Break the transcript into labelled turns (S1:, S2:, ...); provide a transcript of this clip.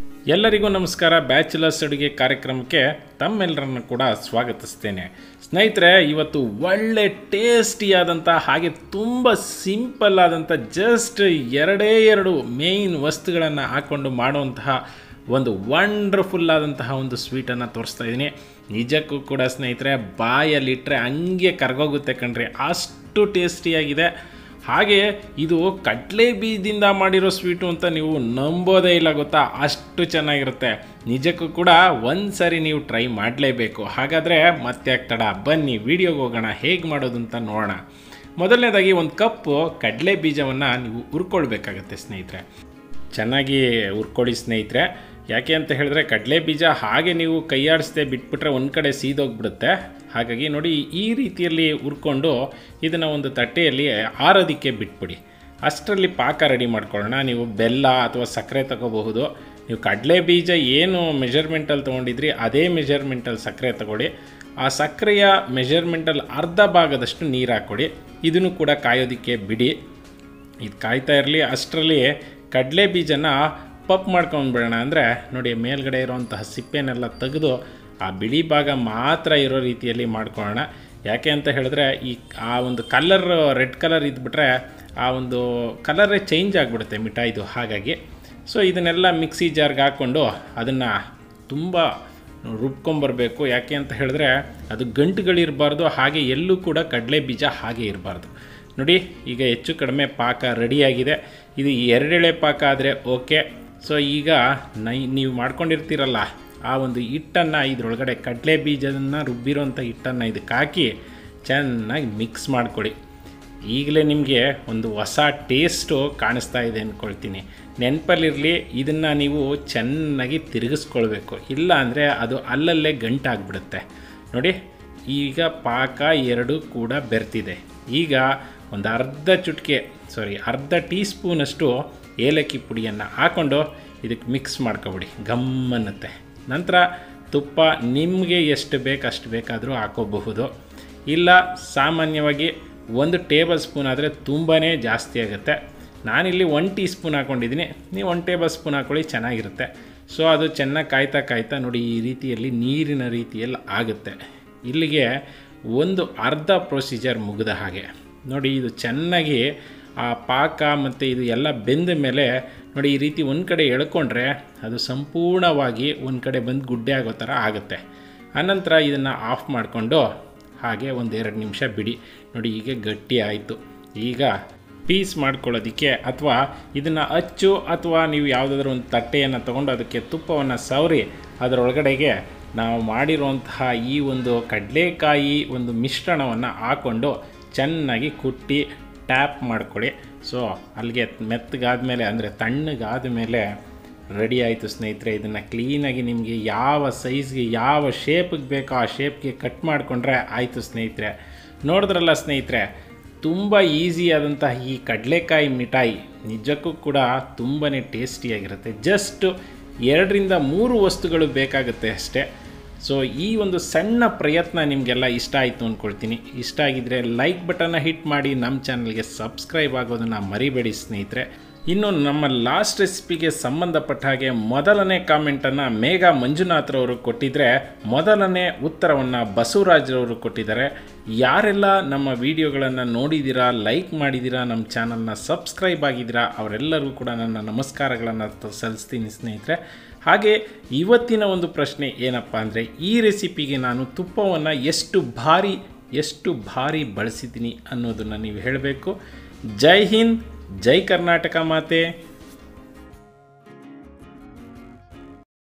S1: ಎಲ್ಲರಿಗೂ ನಮಸ್ಕಾರ ಬ್ಯಾಚುಲರ್ಸ್ ಅಡುಗೆ ಕಾರ್ಯಕ್ರಮಕ್ಕೆ ತಮ್ಮೆಲ್ಲರನ್ನು ಕೂಡ ಸ್ವಾಗತಿಸ್ತೇನೆ ಸ್ನೇಹಿತರೆ ಇವತ್ತು ಒಳ್ಳೆ ಟೇಸ್ಟಿಯಾದಂಥ ಹಾಗೆ ತುಂಬ ಸಿಂಪಲ್ ಆದಂಥ ಜಸ್ಟ್ ಎರಡೇ ಎರಡು ಮೇಯ್ನ್ ವಸ್ತುಗಳನ್ನು ಹಾಕ್ಕೊಂಡು ಮಾಡುವಂತಹ ಒಂದು ವಂಡರ್ಫುಲ್ ಆದಂತಹ ಒಂದು ಸ್ವೀಟನ್ನು ತೋರಿಸ್ತಾ ಇದ್ದೀನಿ ನಿಜಕ್ಕೂ ಕೂಡ ಸ್ನೇಹಿತರೆ ಬಾಯಲ್ಲಿಟ್ಟರೆ ಹಂಗೆ ಕರ್ಗೋಗುತ್ತೆ ಕಣ್ರಿ ಅಷ್ಟು ಟೇಸ್ಟಿಯಾಗಿದೆ ಹಾಗೆ ಇದು ಕಡಲೆ ಬೀಜದಿಂದ ಮಾಡಿರೋ ಸ್ವೀಟು ಅಂತ ನೀವು ನಂಬೋದೇ ಇಲ್ಲ ಗೊತ್ತಾ ಅಷ್ಟು ಚೆನ್ನಾಗಿರುತ್ತೆ ನಿಜಕ್ಕೂ ಕೂಡ ಒಂದು ಸರಿ ನೀವು ಟ್ರೈ ಮಾಡಲೇಬೇಕು ಹಾಗಾದರೆ ಮತ್ತೆ ತಡ ಬನ್ನಿ ವಿಡಿಯೋಗೆ ಹೋಗೋಣ ಹೇಗೆ ಮಾಡೋದು ಅಂತ ನೋಡೋಣ ಮೊದಲನೇದಾಗಿ ಒಂದು ಕಪ್ಪು ಕಡಲೆ ಬೀಜವನ್ನು ನೀವು ಹುರ್ಕೊಳ್ಬೇಕಾಗತ್ತೆ ಸ್ನೇಹಿತರೆ ಚೆನ್ನಾಗಿ ಹುರ್ಕೊಳ್ಳಿ ಸ್ನೇಹಿತರೆ ಯಾಕೆ ಅಂತ ಹೇಳಿದ್ರೆ ಕಡಲೆ ಬೀಜ ಹಾಗೆ ನೀವು ಕೈಯಾಡಿಸ್ದೆ ಬಿಟ್ಬಿಟ್ರೆ ಒಂದು ಕಡೆ ಸೀದೋಗ್ಬಿಡುತ್ತೆ ಹಾಗಾಗಿ ನೋಡಿ ಈ ರೀತಿಯಲ್ಲಿ ಹುರ್ಕೊಂಡು ಇದನ್ನು ಒಂದು ತಟ್ಟೆಯಲ್ಲಿ ಆರೋದಕ್ಕೆ ಬಿಟ್ಬಿಡಿ ಅಷ್ಟರಲ್ಲಿ ಪಾಕ ರೆಡಿ ಮಾಡ್ಕೊಳ್ಳೋಣ ನೀವು ಬೆಲ್ಲ ಅಥವಾ ಸಕ್ಕರೆ ತಗೋಬಹುದು ನೀವು ಕಡಲೆ ಬೀಜ ಏನು ಮೆಜರ್ಮೆಂಟಲ್ಲಿ ತೊಗೊಂಡಿದ್ರಿ ಅದೇ ಮೆಜರ್ಮೆಂಟಲ್ಲಿ ಸಕ್ಕರೆ ತಗೊಳ್ಳಿ ಆ ಸಕ್ಕರೆಯ ಮೆಜರ್ಮೆಂಟಲ್ಲಿ ಅರ್ಧ ಭಾಗದಷ್ಟು ನೀರು ಹಾಕ್ಕೊಡಿ ಇದನ್ನು ಕೂಡ ಕಾಯೋದಕ್ಕೆ ಬಿಡಿ ಇದು ಕಾಯ್ತಾ ಇರಲಿ ಅಷ್ಟರಲ್ಲಿ ಕಡಲೆ ಬೀಜನ ಪಪ್ ಮಾಡ್ಕೊಂಡ್ಬಿಡೋಣ ಅಂದರೆ ನೋಡಿ ಮೇಲ್ಗಡೆ ಇರೋವಂತಹ ಸಿಪ್ಪೆನೆಲ್ಲ ತೆಗೆದು ಆ ಬಿಳಿ ಭಾಗ ಮಾತ್ರ ಇರೋ ರೀತಿಯಲ್ಲಿ ಮಾಡ್ಕೊಳ್ಳೋಣ ಯಾಕೆ ಅಂತ ಹೇಳಿದ್ರೆ ಈ ಆ ಒಂದು ಕಲರ್ ರೆಡ್ ಕಲರ್ ಇದ್ಬಿಟ್ರೆ ಆ ಒಂದು ಕಲರೇ ಚೇಂಜ್ ಆಗಿಬಿಡುತ್ತೆ ಮಿಠಾಯಿದು ಹಾಗಾಗಿ ಸೊ ಇದನ್ನೆಲ್ಲ ಮಿಕ್ಸಿ ಜಾರ್ಗೆ ಹಾಕ್ಕೊಂಡು ಅದನ್ನು ತುಂಬ ರುಬ್ಕೊಂಬರ್ಬೇಕು ಯಾಕೆ ಅಂತ ಹೇಳಿದ್ರೆ ಅದು ಗಂಟುಗಳಿರಬಾರ್ದು ಹಾಗೆ ಎಲ್ಲೂ ಕೂಡ ಕಡಲೆ ಬೀಜ ಹಾಗೆ ಇರಬಾರ್ದು ನೋಡಿ ಈಗ ಹೆಚ್ಚು ಕಡಿಮೆ ಪಾಕ ರೆಡಿಯಾಗಿದೆ ಇದು ಎರಡೆಳೆ ಪಾಕ ಆದರೆ ಓಕೆ ಸೊ ಈಗ ನೈ ನೀವು ಮಾಡ್ಕೊಂಡಿರ್ತೀರಲ್ಲ ಆ ಒಂದು ಹಿಟ್ಟನ್ನು ಇದರೊಳಗಡೆ ಕಡಲೆ ಬೀಜವನ್ನು ರುಬ್ಬಿರೋಂಥ ಹಿಟ್ಟನ್ನು ಇದಕ್ಕೆ ಹಾಕಿ ಚೆನ್ನಾಗಿ ಮಿಕ್ಸ್ ಮಾಡಿಕೊಡಿ ಈಗಲೇ ನಿಮಗೆ ಒಂದು ಹೊಸ ಟೇಸ್ಟು ಕಾಣಿಸ್ತಾ ಇದೆ ಅಂದ್ಕೊಳ್ತೀನಿ ನೆನಪಲ್ಲಿರಲಿ ಇದನ್ನು ನೀವು ಚೆನ್ನಾಗಿ ತಿರುಗಿಸ್ಕೊಳ್ಬೇಕು ಇಲ್ಲ ಅಂದರೆ ಅದು ಅಲ್ಲಲ್ಲೇ ಗಂಟಾಗ್ಬಿಡುತ್ತೆ ನೋಡಿ ಈಗ ಪಾಕ ಎರಡು ಕೂಡ ಬೆರ್ತಿದೆ ಈಗ ಒಂದು ಅರ್ಧ ಚುಟ್ಕೆ ಸಾರಿ ಅರ್ಧ ಟೀ ಸ್ಪೂನಷ್ಟು ಏಲಕ್ಕಿ ಪುಡಿಯನ್ನು ಹಾಕ್ಕೊಂಡು ಇದಕ್ಕೆ ಮಿಕ್ಸ್ ಮಾಡ್ಕೊಬಿಡಿ ಗಮ್ಮನ್ನುತ್ತೆ ನಂತರ ತುಪ್ಪ ನಿಮಗೆ ಎಷ್ಟು ಬೇಕು ಅಷ್ಟು ಬೇಕಾದರೂ ಹಾಕೋಬಹುದು ಇಲ್ಲ ಸಾಮಾನ್ಯವಾಗಿ ಒಂದು ಟೇಬಲ್ ಸ್ಪೂನ್ ಆದರೆ ತುಂಬಾ ಜಾಸ್ತಿ ಆಗುತ್ತೆ ನಾನಿಲ್ಲಿ ಒನ್ ಟೀ ಸ್ಪೂನ್ ಹಾಕ್ಕೊಂಡಿದ್ದೀನಿ ನೀವು ಒನ್ ಟೇಬಲ್ ಸ್ಪೂನ್ ಹಾಕ್ಕೊಳ್ಳಿ ಚೆನ್ನಾಗಿರುತ್ತೆ ಸೊ ಅದು ಚೆನ್ನಾಗಿ ಕಾಯ್ತಾ ಕಾಯ್ತಾ ನೋಡಿ ಈ ರೀತಿಯಲ್ಲಿ ನೀರಿನ ರೀತಿಯಲ್ಲಿ ಆಗುತ್ತೆ ಇಲ್ಲಿಗೆ ಒಂದು ಅರ್ಧ ಪ್ರೊಸೀಜರ್ ಮುಗಿದ ಹಾಗೆ ನೋಡಿ ಇದು ಚೆನ್ನಾಗಿ ಆ ಪಾಕ ಮತ್ತು ಇದು ಎಲ್ಲ ಬೆಂದ ಮೇಲೆ ನೋಡಿ ಈ ರೀತಿ ಒಂದು ಕಡೆ ಎಳ್ಕೊಂಡ್ರೆ ಅದು ಸಂಪೂರ್ಣವಾಗಿ ಒಂದು ಕಡೆ ಬಂದು ಗುಡ್ಡೆ ಆಗೋ ಥರ ಆಗುತ್ತೆ ಆನಂತರ ಇದನ್ನು ಆಫ್ ಮಾಡಿಕೊಂಡು ಹಾಗೆ ಒಂದು ಎರಡು ನಿಮಿಷ ಬಿಡಿ ನೋಡಿ ಹೀಗೆ ಗಟ್ಟಿ ಆಯಿತು ಈಗ ಪೀಸ್ ಮಾಡ್ಕೊಳ್ಳೋದಕ್ಕೆ ಅಥವಾ ಇದನ್ನು ಅಚ್ಚು ಅಥವಾ ನೀವು ಯಾವುದಾದ್ರೂ ಒಂದು ತಟ್ಟೆಯನ್ನು ತೊಗೊಂಡು ಅದಕ್ಕೆ ತುಪ್ಪವನ್ನು ಸವರಿ ಅದರೊಳಗಡೆಗೆ ನಾವು ಮಾಡಿರುವಂತಹ ಈ ಒಂದು ಕಡಲೆಕಾಯಿ ಒಂದು ಮಿಶ್ರಣವನ್ನು ಹಾಕ್ಕೊಂಡು ಚೆನ್ನಾಗಿ ಕುಟ್ಟಿ ಟ್ಯಾಪ್ ಮಾಡ್ಕೊಳ್ಳಿ ಸೊ ಅಲ್ಲಿಗೆ ಮೆತ್ತಗಾದ್ಮೇಲೆ ಅಂದರೆ ತಣ್ಣಗಾದ ಮೇಲೆ ರೆಡಿ ಆಯಿತು ಸ್ನೇಹಿತರೆ ಇದನ್ನು ಕ್ಲೀನಾಗಿ ನಿಮಗೆ ಯಾವ ಸೈಜ್ಗೆ ಯಾವ ಶೇಪಿಗೆ ಬೇಕೋ ಆ ಶೇಪ್ಗೆ ಕಟ್ ಮಾಡಿಕೊಂಡ್ರೆ ಆಯಿತು ಸ್ನೇಹಿತರೆ ನೋಡಿದ್ರಲ್ಲ ಸ್ನೇಹಿತರೆ ತುಂಬ ಈಸಿಯಾದಂತಹ ಈ ಕಡಲೆಕಾಯಿ ಮಿಠಾಯಿ ನಿಜಕ್ಕೂ ಕೂಡ ತುಂಬಾ ಟೇಸ್ಟಿಯಾಗಿರುತ್ತೆ ಜಸ್ಟ್ ಎರಡರಿಂದ ಮೂರು ವಸ್ತುಗಳು ಬೇಕಾಗುತ್ತೆ ಅಷ್ಟೇ ಸೊ ಈ ಒಂದು ಸಣ್ಣ ಪ್ರಯತ್ನ ನಿಮಗೆಲ್ಲ ಇಷ್ಟ ಆಯಿತು ಅಂದ್ಕೊಳ್ತೀನಿ ಇಷ್ಟ ಆಗಿದ್ದರೆ ಲೈಕ್ ಬಟನ್ನ ಹಿಟ್ ಮಾಡಿ ನಮ್ಮ ಚಾನಲ್ಗೆ ಸಬ್ಸ್ಕ್ರೈಬ್ ಆಗೋದನ್ನು ಮರಿಬೇಡಿ ಸ್ನೇಹಿತರೆ ಇನ್ನು ನಮ್ಮ ಲಾಸ್ಟ್ ರೆಸಿಪಿಗೆ ಸಂಬಂಧಪಟ್ಟ ಹಾಗೆ ಮೊದಲನೇ ಕಾಮೆಂಟನ್ನು ಮೇಘ ಮಂಜುನಾಥ್ರವರು ಕೊಟ್ಟಿದ್ದರೆ ಮೊದಲನೇ ಉತ್ತರವನ್ನು ಬಸವರಾಜ್ರವರು ಕೊಟ್ಟಿದ್ದಾರೆ ಯಾರೆಲ್ಲ ನಮ್ಮ ವಿಡಿಯೋಗಳನ್ನು ನೋಡಿದ್ದೀರಾ ಲೈಕ್ ಮಾಡಿದ್ದೀರಾ ನಮ್ಮ ಚಾನಲ್ನ ಸಬ್ಸ್ಕ್ರೈಬ್ ಆಗಿದ್ದೀರಾ ಅವರೆಲ್ಲರೂ ಕೂಡ ನನ್ನ ನಮಸ್ಕಾರಗಳನ್ನು ಸಲ್ಲಿಸ್ತೀನಿ ಸ್ನೇಹಿತರೆ ಹಾಗೆ ಇವತ್ತಿನ ಒಂದು ಪ್ರಶ್ನೆ ಏನಪ್ಪ ಅಂದರೆ ಈ ರೆಸಿಪಿಗೆ ನಾನು ತುಪ್ಪವನ್ನು ಎಷ್ಟು ಭಾರಿ ಎಷ್ಟು ಭಾರಿ ಬಳಸಿದ್ದೀನಿ ಅನ್ನೋದನ್ನು ನೀವು ಹೇಳಬೇಕು ಜೈ ಹಿಂದ್ ಜೈ ಕರ್ನಾಟಕ ಮಾತೆ